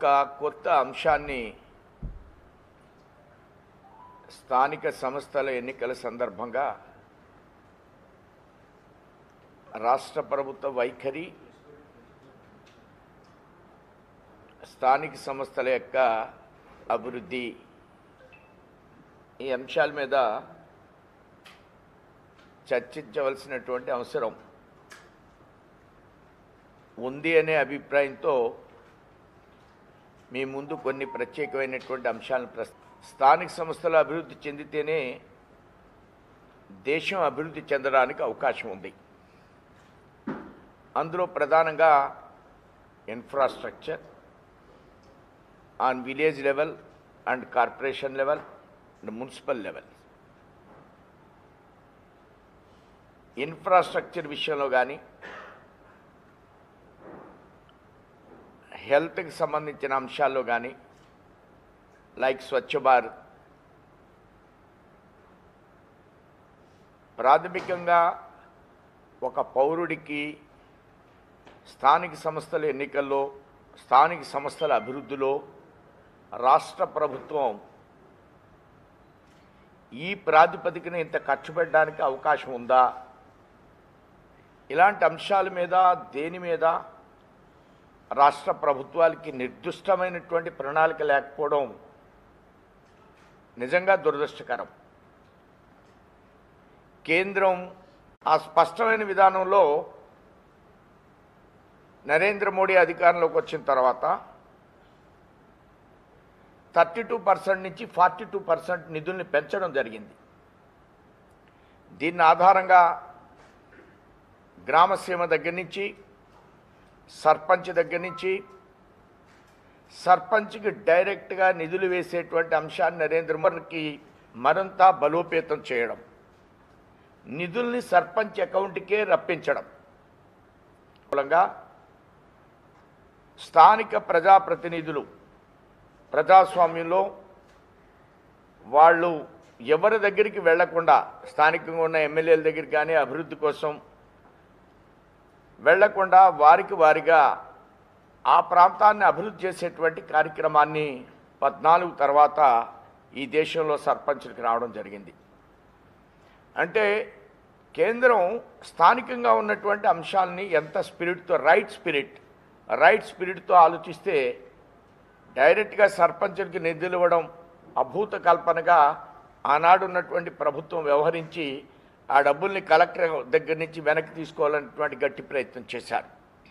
కొత్త అంశాన్ని స్థానిక సంస్థల ఎన్నికల సందర్భంగా రాష్ట్ర ప్రభుత్వ వైఖరి స్థానిక సంస్థల యొక్క అభివృద్ధి ఈ అంశాల మీద చర్చించవలసినటువంటి అవసరం ఉంది అనే అభిప్రాయంతో మీ ముందు కొన్ని ప్రత్యేకమైనటువంటి అంశాలను ప్రస్ స్థానిక సంస్థలు అభివృద్ధి చెందితేనే దేశం అభివృద్ధి చెందడానికి అవకాశం ఉంది అందులో ప్రధానంగా infrastructure on village level and corporation level and municipal level infrastructure విషయంలో కానీ హెల్త్కి సంబంధించిన అంశాల్లో కానీ లైక్ స్వచ్ఛ భారత్ ప్రాథమికంగా ఒక పౌరుడికి స్థానిక సంస్థల ఎన్నికల్లో స్థానిక సంస్థల అభివృద్ధిలో రాష్ట్ర ప్రభుత్వం ఈ ప్రాతిపదికన ఇంత ఖర్చు పెట్టడానికి అవకాశం ఉందా ఇలాంటి అంశాల మీద దేని మీద రాష్ట్ర ప్రభుత్వాలకి నిర్దిష్టమైనటువంటి ప్రణాళిక లేకపోవడం నిజంగా దురదృష్టకరం కేంద్రం ఆ స్పష్టమైన విధానంలో నరేంద్ర మోడీ అధికారంలోకి వచ్చిన తర్వాత థర్టీ టూ పర్సెంట్ నుంచి ఫార్టీ టూ పర్సెంట్ నిధుల్ని పెంచడం జరిగింది దీని ఆధారంగా గ్రామసీమ దగ్గర నుంచి సర్పంచ్ దగ్గర నుంచి సర్పంచ్కి డైరెక్ట్గా నిధులు వేసేటువంటి అంశాన్ని నరేంద్ర మోడీకి మరింత బలోపేతం చేయడం నిధుల్ని సర్పంచ్ అకౌంట్కే రప్పించడం మూలంగా స్థానిక ప్రజాప్రతినిధులు ప్రజాస్వామ్యంలో వాళ్ళు ఎవరి దగ్గరికి వెళ్లకుండా స్థానికంగా ఉన్న ఎమ్మెల్యేల దగ్గరికి కానీ అభివృద్ధి కోసం వెళ్లకుండా వారికి వారిగా ఆ ప్రాంతాన్ని అభివృద్ధి చేసేటువంటి కార్యక్రమాన్ని పద్నాలుగు తర్వాత ఈ దేశంలో సర్పంచులకు రావడం జరిగింది అంటే కేంద్రం స్థానికంగా ఉన్నటువంటి అంశాలని ఎంత స్పిరిట్తో రైట్ స్పిరిట్ రైట్ స్పిరిట్తో ఆలోచిస్తే డైరెక్ట్గా సర్పంచులకి నిధులు ఇవ్వడం అభూత కల్పనగా ఆనాడు ఉన్నటువంటి ప్రభుత్వం వ్యవహరించి ఆ డబ్బుల్ని కలెక్టర్ దగ్గర నుంచి వెనక్కి తీసుకోవాలనేటువంటి గట్టి ప్రయత్నం చేశారు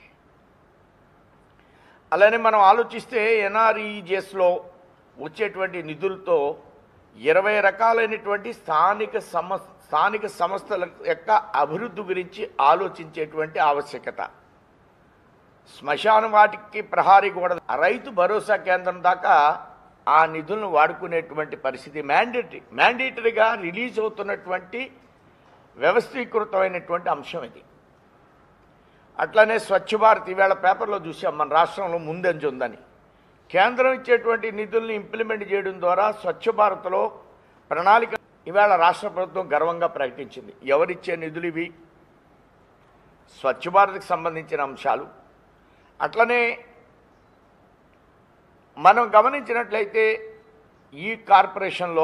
అలానే మనం ఆలోచిస్తే ఎన్ఆర్ఈజిఎస్లో వచ్చేటువంటి నిధులతో ఇరవై రకాలైనటువంటి స్థానిక సమ స్థానిక సంస్థల యొక్క అభివృద్ధి గురించి ఆలోచించేటువంటి ఆవశ్యకత శ్మశాన వాటికి ప్రహారీ గోడ రైతు భరోసా కేంద్రం దాకా ఆ నిధులను వాడుకునేటువంటి పరిస్థితి మ్యాండేటరీ మ్యాండేటరీగా రిలీజ్ అవుతున్నటువంటి వ్యవస్థీకృతమైనటువంటి అంశం ఇది అట్లనే స్వచ్ఛ భారత్ ఈవేళ పేపర్లో చూసాం మన రాష్ట్రంలో ముందంజ ఉందని కేంద్రం ఇచ్చేటువంటి నిధుల్ని ఇంప్లిమెంట్ చేయడం ద్వారా స్వచ్ఛ భారత్లో ప్రణాళిక ఈవేళ రాష్ట్ర ప్రభుత్వం గర్వంగా ప్రకటించింది ఎవరిచ్చే నిధులు ఇవి స్వచ్ఛ భారత్కి సంబంధించిన అంశాలు అట్లనే మనం గమనించినట్లయితే ఈ కార్పొరేషన్లో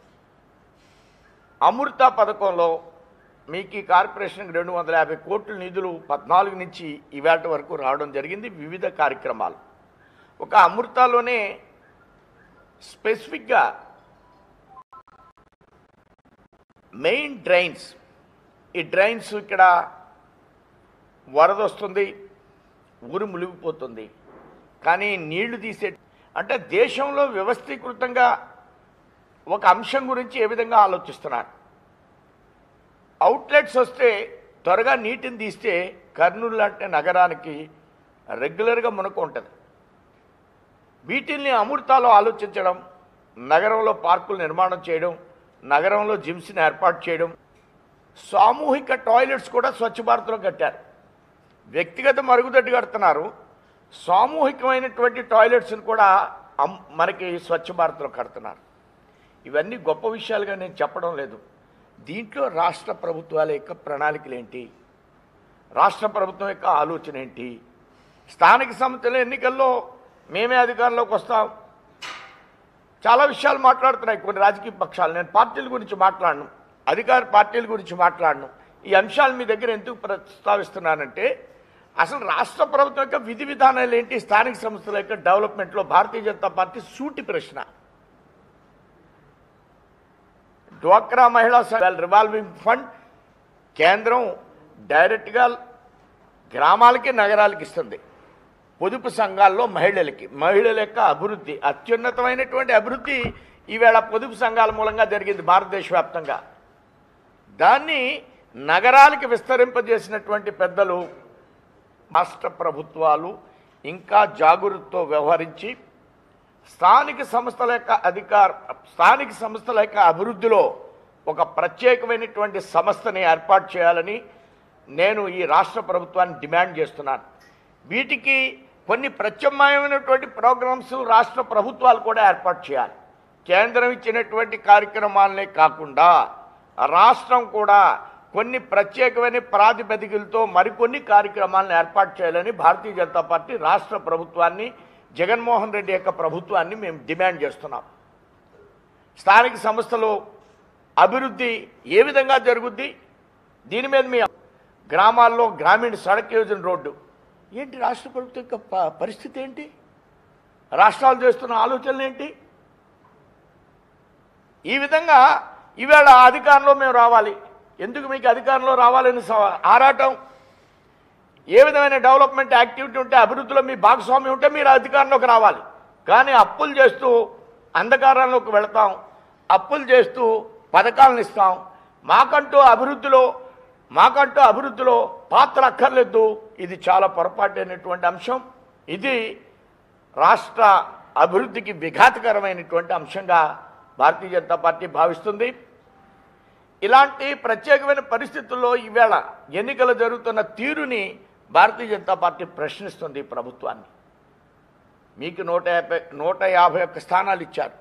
అమృత పథకంలో మీకు ఈ కార్పొరేషన్కి రెండు వందల యాభై కోట్ల నిధులు పద్నాలుగు నుంచి ఇవాటి వరకు రావడం జరిగింది వివిధ కార్యక్రమాలు ఒక అమృతాలోనే స్పెసిఫిక్గా మెయిన్ డ్రైన్స్ ఈ డ్రైన్స్ ఇక్కడ వరద వస్తుంది ఊరు మునిగిపోతుంది కానీ నీళ్లు తీసే అంటే దేశంలో వ్యవస్థీకృతంగా ఒక అంశం గురించి ఏ విధంగా ఆలోచిస్తున్నారు అవుట్లెట్స్ వస్తే త్వరగా నీటిని తీస్తే కర్నూలు లాంటి నగరానికి రెగ్యులర్గా మునక ఉంటుంది వీటిల్ని అమృతాలో ఆలోచించడం నగరంలో పార్కులు నిర్మాణం చేయడం నగరంలో జిమ్స్ని ఏర్పాటు చేయడం సామూహిక టాయిలెట్స్ కూడా స్వచ్ఛ భారత్లో కట్టారు వ్యక్తిగత మరుగుదొడ్డి కడుతున్నారు సామూహికమైనటువంటి టాయిలెట్స్ని కూడా అమ్- మనకి స్వచ్ఛ భారత్లో కడుతున్నారు ఇవన్నీ గొప్ప విషయాలుగా నేను చెప్పడం లేదు దీంట్లో రాష్ట్ర ప్రభుత్వాల యొక్క ప్రణాళికలు ఏంటి రాష్ట్ర ప్రభుత్వం యొక్క ఆలోచన ఏంటి స్థానిక సంస్థల ఎన్నికల్లో మేమే అధికారంలోకి వస్తాం చాలా విషయాలు మాట్లాడుతున్నాయి కొన్ని రాజకీయ పక్షాలు నేను పార్టీల గురించి మాట్లాడను అధికార పార్టీల గురించి మాట్లాడను ఈ అంశాలు మీ దగ్గర ఎందుకు ప్రస్తావిస్తున్నానంటే అసలు రాష్ట్ర ప్రభుత్వం యొక్క విధి విధానాలు ఏంటి స్థానిక సంస్థల యొక్క డెవలప్మెంట్లో భారతీయ జనతా పార్టీ సూటి ప్రశ్న డ్వాక్రా మహిళా సంఘాల రివాల్వింగ్ ఫండ్ కేంద్రం డైరెక్ట్గా గ్రామాలకి నగరాలకి ఇస్తుంది పొదుపు సంఘాల్లో మహిళలకి మహిళల యొక్క అభివృద్ధి అత్యున్నతమైనటువంటి అభివృద్ధి ఈవేళ పొదుపు సంఘాల మూలంగా జరిగింది భారతదేశ వ్యాప్తంగా దాన్ని నగరాలకి విస్తరింపజేసినటువంటి పెద్దలు రాష్ట్ర ప్రభుత్వాలు ఇంకా జాగృతితో వ్యవహరించి స్థానిక సంస్థల యొక్క అధికార స్థానిక సంస్థల యొక్క అభివృద్ధిలో ఒక ప్రత్యేకమైనటువంటి సంస్థని ఏర్పాటు చేయాలని నేను ఈ రాష్ట్ర ప్రభుత్వాన్ని డిమాండ్ చేస్తున్నాను వీటికి కొన్ని ప్రత్యామ్నాయమైనటువంటి ప్రోగ్రామ్స్ రాష్ట్ర ప్రభుత్వాలు కూడా ఏర్పాటు చేయాలి కేంద్రం ఇచ్చినటువంటి కార్యక్రమాలనే కాకుండా రాష్ట్రం కూడా కొన్ని ప్రత్యేకమైన ప్రాతిపదికలతో మరికొన్ని కార్యక్రమాలను ఏర్పాటు చేయాలని భారతీయ జనతా పార్టీ రాష్ట్ర ప్రభుత్వాన్ని జగన్మోహన్ రెడ్డి యొక్క ప్రభుత్వాన్ని మేము డిమాండ్ చేస్తున్నాం స్థానిక సంస్థలు అభివృద్ధి ఏ విధంగా జరుగుద్ది దీని మీద మీ గ్రామాల్లో గ్రామీణ సడక్ యోజన రోడ్డు ఏంటి రాష్ట్ర ప్రభుత్వం యొక్క ప- పరిస్థితి ఏంటి రాష్ట్రాలు చేస్తున్న ఆలోచనలు ఏంటి ఈ విధంగా ఈవేళ అధికారంలో మేము రావాలి ఎందుకు మీకు అధికారంలో రావాలని స- ఆరాటం ఏ విధమైన డెవలప్మెంట్ యాక్టివిటీ ఉంటే అభివృద్ధిలో మీ భాగస్వామ్యం ఉంటే మీరు అధికారంలోకి రావాలి కానీ అప్పులు చేస్తూ అంధకారంలోకి వెళతాం అప్పులు చేస్తూ పథకాలను ఇస్తాం మాకంటూ అభివృద్ధిలో మాకంటూ అభివృద్ధిలో పాత్ర అక్కర్లేదు ఇది చాలా పొరపాటైనటువంటి అంశం ఇది రాష్ట్ర అభివృద్ధికి విఘాతకరమైనటువంటి అంశంగా భారతీయ జనతా పార్టీ భావిస్తుంది ఇలాంటి ప్రత్యేకమైన పరిస్థితుల్లో ఈవేళ ఎన్నికలు జరుగుతున్న తీరుని భారతీయ జనతా పార్టీ ప్రశ్నిస్తుంది ఈ ప్రభుత్వాన్ని మీకు నూట యాభై నూట యాభై ఒక్క స్థానాలు ఇచ్చారు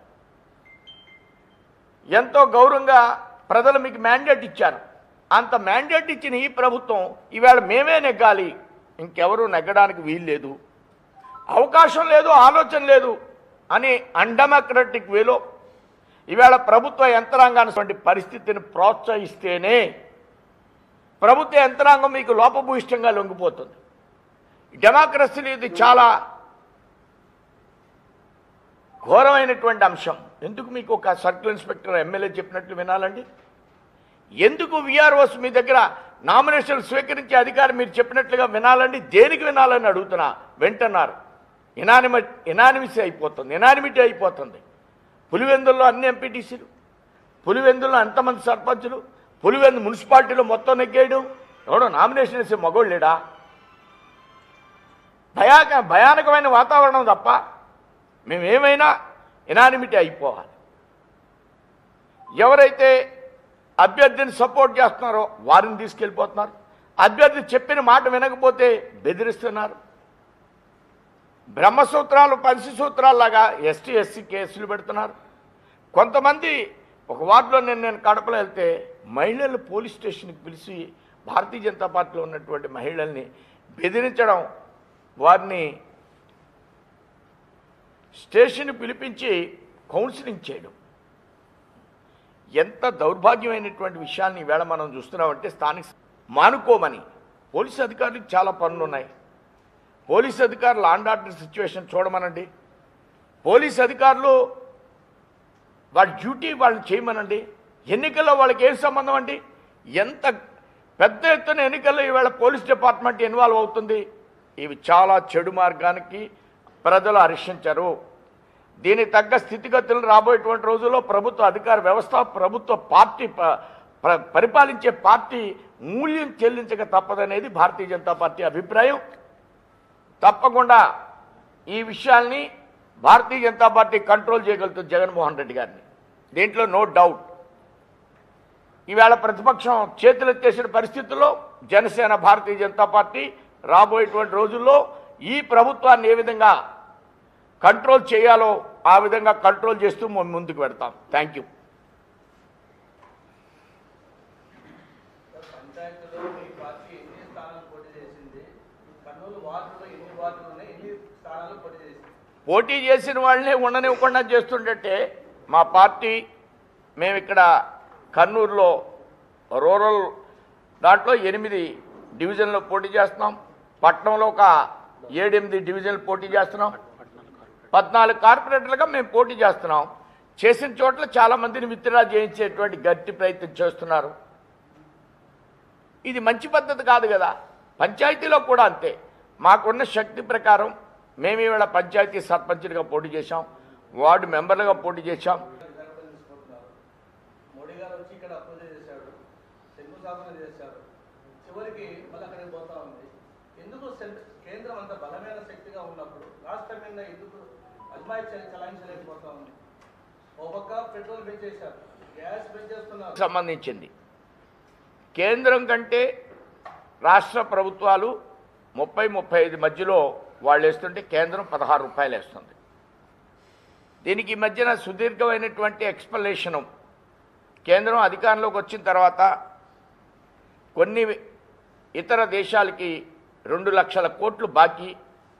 ఎంతో గౌరవంగా ప్రజలు మీకు మ్యాండేట్ ఇచ్చారు అంత మ్యాండేట్ ఇచ్చిన ఈ ప్రభుత్వం ఈవేళ మేమే నెగ్గాలి ఇంకెవరూ నెగ్గడానికి వీలు లేదు అవకాశం లేదు ఆలోచన లేదు అని అన్డెమోక్రటిక్ వేలో ఈవేళ ప్రభుత్వ యంత్రాంగాన్ని పరిస్థితిని ప్రోత్సహిస్తేనే ప్రభుత్వ యంత్రాంగం మీకు లోపభూయిష్టంగా లొంగిపోతుంది డెమోక్రసీలో ఇది చాలా ఘోరమైనటువంటి అంశం ఎందుకు మీకు ఒక సర్కిల్ ఇన్స్పెక్టర్ ఎమ్మెల్యే చెప్పినట్లు వినాలండి ఎందుకు విఆర్ఓస్ మీ దగ్గర నామినేషన్ స్వీకరించే అధికారం మీరు చెప్పినట్లుగా వినాలండి దేనికి వినాలని అడుగుతున్నా వింటున్నారు ఇనానిమ ఇనానిమిసి అయిపోతుంది ఇనానిమిటీ అయిపోతుంది పులివెందుల్లో అన్ని ఎంపీటీసీలు పులివెందుల్లో ఎంతమంది సర్పంచులు పులివెందు మున్సిపాలిటీలో మొత్తం నెగ్గేయడం ఎవడో నామినేషన్ వేసే మగోళ్ళు లేడా భయాక భయానకమైన వాతావరణం తప్ప మేమేమైనా ఇనానిమిటీ అయిపోవాలి ఎవరైతే అభ్యర్థిని సపోర్ట్ చేస్తున్నారో వారిని తీసుకెళ్ళిపోతున్నారు అభ్యర్థి చెప్పిన మాట వినకపోతే బెదిరిస్తున్నారు బ్రహ్మసూత్రాలు పంచసూత్రాల్లాగా ఎస్టీ ఎస్సీ కేసులు పెడుతున్నారు కొంతమంది ఒక వార్డులో నేను నేను కడపలో వెళ్తే మహిళలు పోలీస్ స్టేషన్కి పిలిచి భారతీయ జనతా పార్టీలో ఉన్నటువంటి మహిళల్ని బెదిరించడం వారిని స్టేషన్ పిలిపించి కౌన్సిలింగ్ చేయడం ఎంత దౌర్భాగ్యమైనటువంటి విషయాన్ని ఈవేళ మనం చూస్తున్నామంటే స్థానిక మానుకోమని పోలీసు అధికారులకు చాలా పనులు ఉన్నాయి పోలీసు అధికారులు లాండ్ ఆర్డర్ సిచ్యువేషన్ చూడమనండి పోలీసు అధికారులు వాళ్ళ డ్యూటీ వాళ్ళని చేయమనండి ఎన్నికల్లో వాళ్ళకి ఏం సంబంధం అండి ఎంత పెద్ద ఎత్తున ఎన్నికల్లో ఈవేళ పోలీస్ డిపార్ట్మెంట్ ఇన్వాల్వ్ అవుతుంది ఇవి చాలా చెడు మార్గానికి ప్రజలు హర్షించరు దీనికి తగ్గ స్థితిగతులు రాబోయేటువంటి రోజుల్లో ప్రభుత్వ అధికార వ్యవస్థ ప్రభుత్వ పార్టీ ప- ప్ర- పరిపాలించే పార్టీ మూల్యం చెల్లించక తప్పదనేది భారతీయ జనతా పార్టీ అభిప్రాయం తప్పకుండా ఈ విషయాల్ని భారతీయ జనతా పార్టీ కంట్రోల్ చేయగలుగుతుంది జగన్మోహన్ రెడ్డి గారిని దీంట్లో నో డౌట్ ఈవేళ ప్రతిపక్షం చేతులెత్తేసిన పరిస్థితుల్లో జనసేన భారతీయ జనతా పార్టీ రాబోయేటువంటి రోజుల్లో ఈ ప్రభుత్వాన్ని ఏ విధంగా కంట్రోల్ చేయాలో ఆ విధంగా కంట్రోల్ చేస్తూ మేము ముందుకు పెడతాం థ్యాంక్ యూ పంచాయతీలో మీ పార్టీ ఎన్ని స్థానాలు పోటీ చేసింది కర్నూలు వార్డులో ఎన్ని వార్డులు ఉన్నాయి ఎన్ని స్థానాలు పోటీ చేసింది పోటీ చేసిన వాళ్ళనే ఉండనివ్వకుండా చేస్తుంటే మా పార్టీ మేము ఇక్కడ కర్నూలులో రూరల్ దాంట్లో ఎనిమిది డివిజన్లో పోటీ చేస్తున్నాం పట్టణంలో ఒక ఏడెనిమిది డివిజన్లు పోటీ చేస్తున్నాం పద్నాలుగు కార్పొరేటర్లుగా మేము పోటీ చేస్తున్నాం చేసిన చోట్ల చాలా మందిని విత్డ్రా చేయించేటువంటి గట్టి ప్రయత్నం చేస్తున్నారు ఇది మంచి పద్ధతి కాదు కదా పంచాయతీలో కూడా అంతే మాకున్న శక్తి ప్రకారం మేము ఇవాళ పంచాయతీ సర్పంచ్లుగా పోటీ చేశాం వార్డు మెంబర్లుగా పోటీ చేశాం రిజర్వేషన్ తీసుకుంటున్నారు మోడీ గారు వచ్చి ఇక్కడ అప్రోచ్ చేశాడు శంకుస్థాపన చేశారు చివరికి మళ్ళీ అక్కడికి పోతా ఉంది ఎందుకు సెంట్- కేంద్రం అంత బలమైన శక్తిగా ఉన్నప్పుడు రాష్ట్రం మీద ఎందుకు అజమాయి చలాయించలేకపోతా ఉంది ఓ పక్క పెట్రోల్ పెంచేశారు గ్యాస్ పెంచేస్తున్నారు సంబంధించింది కేంద్రం కంటే రాష్ట్ర ప్రభుత్వాలు ముప్పై ముప్పై ఐదు మధ్యలో వాళ్ళు వేస్తుంటే కేంద్రం పదహారు రూపాయలు వేస్తుంది దీనికి ఈ మధ్యన సుదీర్ఘమైనటువంటి ఎక్స్ప్లనేషను కేంద్రం అధికారంలోకి వచ్చిన తర్వాత కొన్ని ఇతర దేశాలకి రెండు లక్షల కోట్లు బాకీ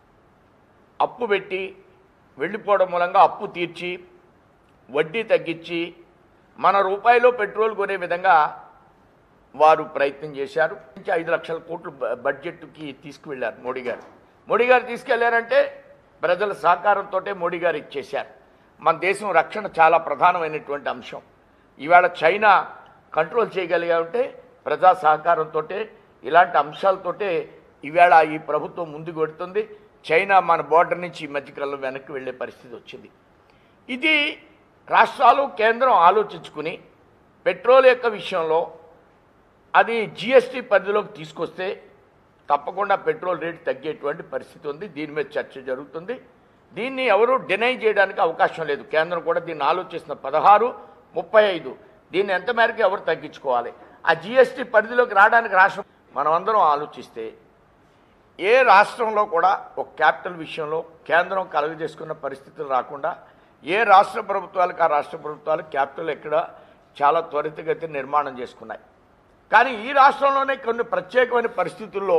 అప్పు పెట్టి వెళ్ళిపోవడం మూలంగా అప్పు తీర్చి వడ్డీ తగ్గించి మన రూపాయిలో పెట్రోల్ కొనే విధంగా వారు ప్రయత్నం చేశారు నుంచి ఐదు లక్షల కోట్లు బ- బడ్జెట్కి తీసుకువెళ్ళారు మోడీ గారు మోడీ గారు తీసుకెళ్లారంటే ప్రజల సహకారంతో మోడీ గారు ఇచ్చేశారు మన దేశం రక్షణ చాలా ప్రధానమైనటువంటి అంశం ఇవాళ చైనా కంట్రోల్ చేయగలిగా ఉంటే ప్రజా సహకారంతో ఇలాంటి అంశాలతోటే ఇవాళ ఈ ప్రభుత్వం ముందుకు పెడుతుంది చైనా మన బోర్డర్ నుంచి ఈ మధ్యకాలంలో వెనక్కి వెళ్ళే పరిస్థితి వచ్చింది ఇది రాష్ట్రాలు కేంద్రం ఆలోచించుకుని పెట్రోల్ యొక్క విషయంలో అది జిఎస్టీ పరిధిలోకి తీసుకొస్తే తప్పకుండా పెట్రోల్ రేటు తగ్గేటువంటి పరిస్థితి ఉంది దీని మీద చర్చ జరుగుతుంది దీన్ని ఎవరు డినై చేయడానికి అవకాశం లేదు కేంద్రం కూడా దీన్ని ఆలోచిస్తున్న పదహారు ముప్పై ఐదు దీన్ని ఎంత మేరకు ఎవరు తగ్గించుకోవాలి ఆ జిఎస్టీ పరిధిలోకి రావడానికి రాష్ట్రం మనమందరం ఆలోచిస్తే ఏ రాష్ట్రంలో కూడా ఒక క్యాపిటల్ విషయంలో కేంద్రం కలుగజేసుకున్న పరిస్థితులు రాకుండా ఏ రాష్ట్ర ప్రభుత్వాలకు ఆ రాష్ట్ర ప్రభుత్వాలు క్యాపిటల్ ఎక్కడ చాలా త్వరితగతిన నిర్మాణం చేసుకున్నాయి కానీ ఈ రాష్ట్రంలోనే కొన్ని ప్రత్యేకమైన పరిస్థితుల్లో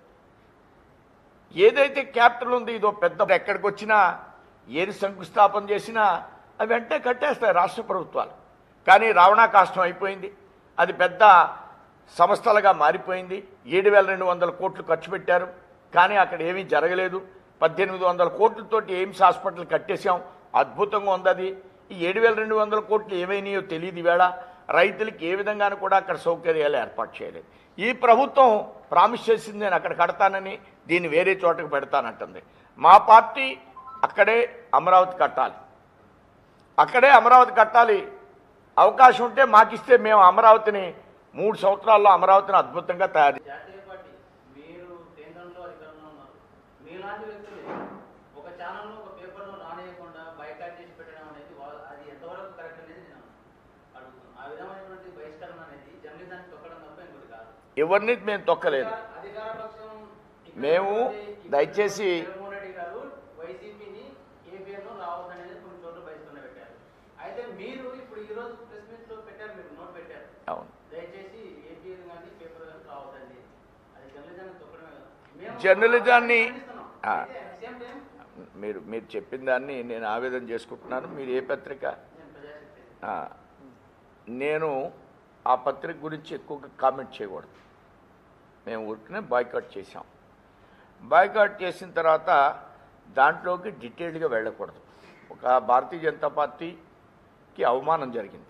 ఏదైతే క్యాపిటల్ ఉంది ఇదో పెద్ద ఎక్కడికి వచ్చినా ఏది శంకుస్థాపన చేసినా అవి వెంటనే కట్టేస్తాయి రాష్ట్ర ప్రభుత్వాలు కానీ రావణా కాష్టం అయిపోయింది అది పెద్ద సంస్థలుగా మారిపోయింది ఏడు వేల రెండు వందల కోట్లు ఖర్చు పెట్టారు కానీ అక్కడ ఏమీ జరగలేదు పద్దెనిమిది వందల కోట్లతోటి ఎయిమ్స్ హాస్పిటల్ కట్టేశాం అద్భుతంగా ఉంది అది ఈ ఏడు వేల రెండు వందల కోట్లు ఏమైనాయో తెలియదు ఈవేళ రైతులకి ఏ విధంగానూ కూడా అక్కడ సౌకర్యాలు ఏర్పాటు చేయలేదు ఈ ప్రభుత్వం ప్రామిస్ చేసింది నేను అక్కడ కడతానని దీన్ని వేరే చోటకు పెడతానంటుంది మా పార్టీ అక్కడే అమరావతి కట్టాలి అక్కడే అమరావతి కట్టాలి అవకాశం ఉంటే మాకిస్తే మేము అమరావతిని మూడు సంవత్సరాల్లో అమరావతిని అద్భుతంగా తయారు జాతీయ పార్టీ మీరు కేంద్రంలో అధికారంలో ఉన్నారు మీలాంటి వ్యక్తులు ఒక ఛానల్లో ఒక పేపర్లో రానియకుండా బైకాట్ చేసి పెట్టడం అనేది వా- అది ఎంతవరకు కరెక్ట్ అనేది నేను అడుగుతున్నాను ఆ విధమైనటువంటి బహిష్కరణ అనేది జర్నలిజాన్ని తొక్కడం తప్ప ఇంకోటి కాదు ఎవరిని మేము తొక్కలేదు అధికార- అధికార పక్షం ఇక్కడ మేము ఉన్నటువంటి- దయచేసి జగన్మోహన్ రెడ్డి గారు వైసీపీని ఏపీఎన్లో రావద్దనేది కొన్ని చోట్ల బహిష్కరణ పెట్టారు అయితే మీరు ఇప్పుడు ఈ రోజు ప్రెస్ మీట్ లో పెట్టారు మీరు నోట్ పెట్టారు అవును దయచేసి ఏపీఎల్ కానీ పేపర్ కానీ రావద్దండి అది జర్నలిజాన్ని తొక్కడమే కదా మేము జర్నలిజాన్ని- ఖండిస్తున్నాం. ఆ. అయితే at the same time మీరు మీరు చెప్పిన దాన్ని నేను ఆవేదన చేసుకుంటున్నాను మీరు ఏ పత్రిక నేను ప్రజాశక్తి ఆ, నేను ఆ పత్రిక గురించి ఎక్కువగా కామెంట్ చేయకూడదు మేము ఊరికనే బాయ్కాట్ చేసాం బాయ్కాట్ చేసిన తర్వాత దాంట్లోకి డీటెయిల్డ్గా వెళ్ళకూడదు ఒక భారతీయ జనతా పార్టీకి అవమానం జరిగింది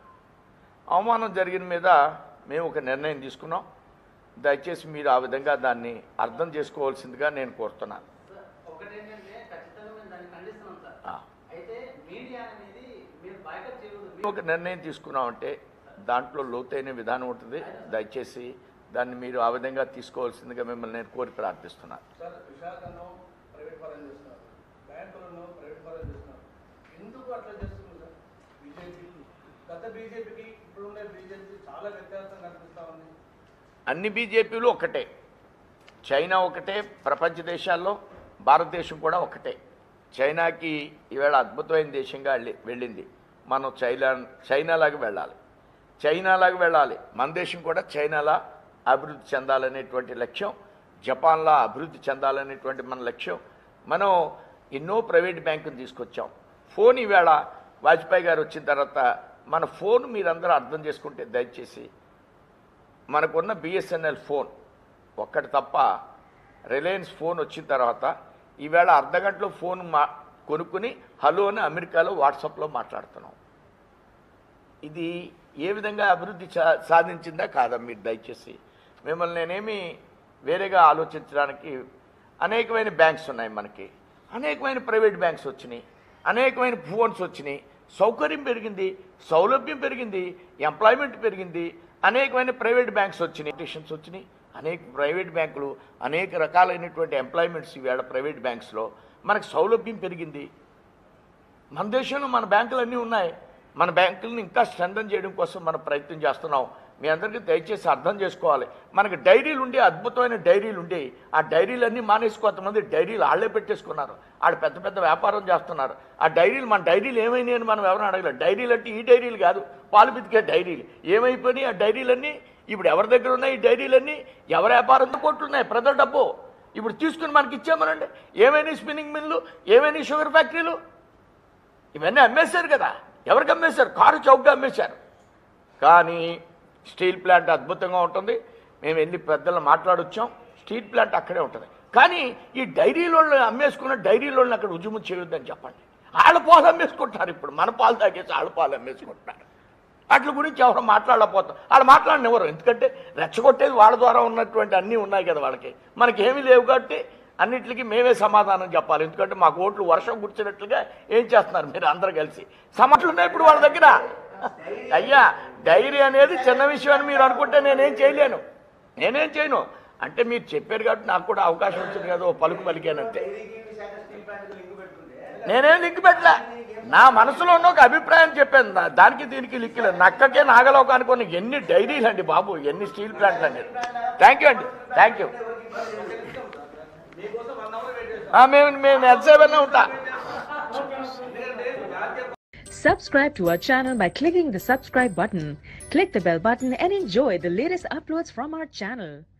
అవమానం జరిగిన మీద మేము ఒక నిర్ణయం తీసుకున్నాం దయచేసి మీరు ఆ విధంగా దాన్ని అర్థం చేసుకోవాల్సిందిగా నేను కోరుతున్నాను సార్, ఒకటేంటంటే ఖచ్చితంగా మేము దాన్ని ఖండిస్తున్నాం సార్ ఆ. అయితే మీడియా అనేది మీరు బాయ్కట్ చేయకూడదు మేము ఒక నిర్ణయం తీసుకున్నామంటే దాంట్లో లోతైన విధానం ఉంటుంది దయచేసి దాన్ని మీరు ఆ విధంగా తీసుకోవాల్సిందిగా మిమ్మల్ని నేను కోరి ప్రార్థిస్తున్నాను సార్ విశాఖను ప్రైవేట్ పరం చేస్తున్నారు బ్యాంకులను ప్రైవేట్ పరం చేస్తున్నారు ఎందుకు అట్లా చేస్తున్నారు సార్ బీజేపీ గత బీజేపీకి ఇప్పుడున్న బీజేపీ చాలా వ్యత్యాసం కనిపిస్తా ఉంది అన్ని బీజేపీలు ఒకటే చైనా ఒకటే ప్రపంచ దేశాల్లో భారతదేశం కూడా ఒకటే చైనాకి ఈవేళ అద్భుతమైన దేశంగా వెళ్ళి వెళ్ళింది మనం చైనా చైనాలాగా వెళ్ళాలి చైనాలాగా వెళ్ళాలి మన దేశం కూడా చైనాలా అభివృద్ధి చెందాలనేటువంటి లక్ష్యం జపాన్లా అభివృద్ధి చెందాలనేటువంటి మన లక్ష్యం మనం ఎన్నో ప్రైవేట్ బ్యాంకులు తీసుకొచ్చాం ఫోన్ ఈవేళ వాజ్పేయి గారు వచ్చిన తర్వాత మన ఫోన్ మీరందరూ అర్థం చేసుకుంటే దయచేసి మనకున్న బిఎస్ఎన్ఎల్ ఫోన్ ఒక్కటి తప్ప రిలయన్స్ ఫోన్ వచ్చిన తర్వాత ఈవేళ అర్ధ గంటలో ఫోన్ మా కొనుక్కుని హలో అని అమెరికాలో వాట్సాప్లో మాట్లాడుతున్నాం ఇది ఏ విధంగా అభివృద్ధి సా- సాధించిందా కాదా మీరు దయచేసి మిమ్మల్ని నేనేమి వేరేగా ఆలోచించడానికి అనేకమైన బ్యాంక్స్ ఉన్నాయి మనకి అనేకమైన ప్రైవేట్ బ్యాంక్స్ వచ్చినాయి అనేకమైన ఫోన్స్ వచ్చినాయి సౌకర్యం పెరిగింది సౌలభ్యం పెరిగింది ఎంప్లాయ్మెంట్ పెరిగింది అనేకమైన ప్రైవేట్ బ్యాంక్స్ వచ్చినాయి స్టేషన్స్ వచ్చినాయి అనేక ప్రైవేట్ బ్యాంకులు అనేక రకాలైనటువంటి ఎంప్లాయ్మెంట్స్ ఈవేళ ప్రైవేట్ బ్యాంక్స్లో మనకు సౌలభ్యం పెరిగింది మన దేశంలో మన బ్యాంకులు అన్నీ ఉన్నాయి మన బ్యాంకులను ఇంకా స్ట్రెంథన్ చేయడం కోసం మనం ప్రయత్నం చేస్తున్నాం మీ అందరికీ దయచేసి అర్థం చేసుకోవాలి మనకి డైరీలు ఉండే అద్భుతమైన డైరీలు ఉండే ఆ డైరీలన్నీ మానేసి కొంతమంది డైరీలు వాళ్ళే పెట్టేసుకున్నారు వాళ్ళు పెద్ద పెద్ద వ్యాపారం చేస్తున్నారు ఆ డైరీలు మన డైరీలు ఏమైనాయి అని మనం ఎవరిని అడగలేదు డైరీలు అంటే ఈ డైరీలు కాదు పాలు పితికే డైరీలు ఏమైపోయినాయి ఆ డైరీలన్నీ ఇప్పుడు ఎవరి దగ్గర ఉన్నాయి ఈ డైరీలన్నీ ఎవరి వ్యాపారంతో కోట్లు ఉన్నాయి ప్రజల డబ్బు ఇప్పుడు తీసుకుని మనకి ఇచ్చామనండి ఏమైనా స్పిన్నింగ్ మిల్లు ఏమైనా షుగర్ ఫ్యాక్టరీలు ఇవన్నీ అమ్మేశారు కదా ఎవరికి అమ్మేశారు కారు చౌకగా అమ్మేశారు కానీ స్టీల్ ప్లాంట్ అద్భుతంగా ఉంటుంది మేము వెళ్ళి పెద్దలు మాట్లాడొచ్చాం స్టీల్ ప్లాంట్ అక్కడే ఉంటుంది కానీ ఈ డైరీలోళ్ళు అమ్మేసుకున్న డైరీలోళ్ళని అక్కడ ఉద్యమం చేయొద్దని చెప్పండి వాళ్ళ పాలు అమ్మేసుకుంటున్నారు ఇప్పుడు మన పాలు తాగేసి వాళ్ళ పాలు అమ్మేసుకుంటున్నారు వాటి గురించి ఎవరు మాట్లాడలేకపోతాం వాళ్ళు మాట్లాడినెవరు ఎందుకంటే రెచ్చగొట్టేది వాళ్ళ ద్వారా ఉన్నటువంటి అన్నీ ఉన్నాయి కదా వాళ్ళకి మనకి ఏమీ లేవు కాబట్టి అన్నిటికీ మేమే సమాధానం చెప్పాలి ఎందుకంటే మాకు ఓట్లు వర్షం కూర్చున్నట్లుగా ఏం చేస్తున్నారు మీరు అందరు కలిసి సమాట్లు ఉన్నాయి ఇప్పుడు వాళ్ళ దగ్గర అయ్యా డైరీ అనేది చిన్న విషయం అని మీరు అనుకుంటే నేనేం చేయలేను నేనేం చేయను అంటే మీరు చెప్పారు కాబట్టి నాకు కూడా అవకాశం వచ్చింది కదా ఓ పలుకు పలికానంతే నేనేం లింక్ పెట్టలే నా మనసులో ఉన్న ఒక అభిప్రాయం చెప్పాను నా- దానికి దీనికి లింక్ లేదు నక్కకే నాగలోకానికి ఉన్న ఎన్ని డైరీలు అండి బాబు ఎన్ని స్టీల్ ప్లాంట్లు అండి థ్యాంక్ యూ అండి థ్యాంక్ యూ మీకోసం వన్ అవర్ వెయిట్ చేస్తాం మేము మేము ఎంతసేపు ఉంటా ఎందుకంటే జాతీయ Subscribe to our channel by clicking the subscribe button. Click the bell button and enjoy the latest uploads from our channel.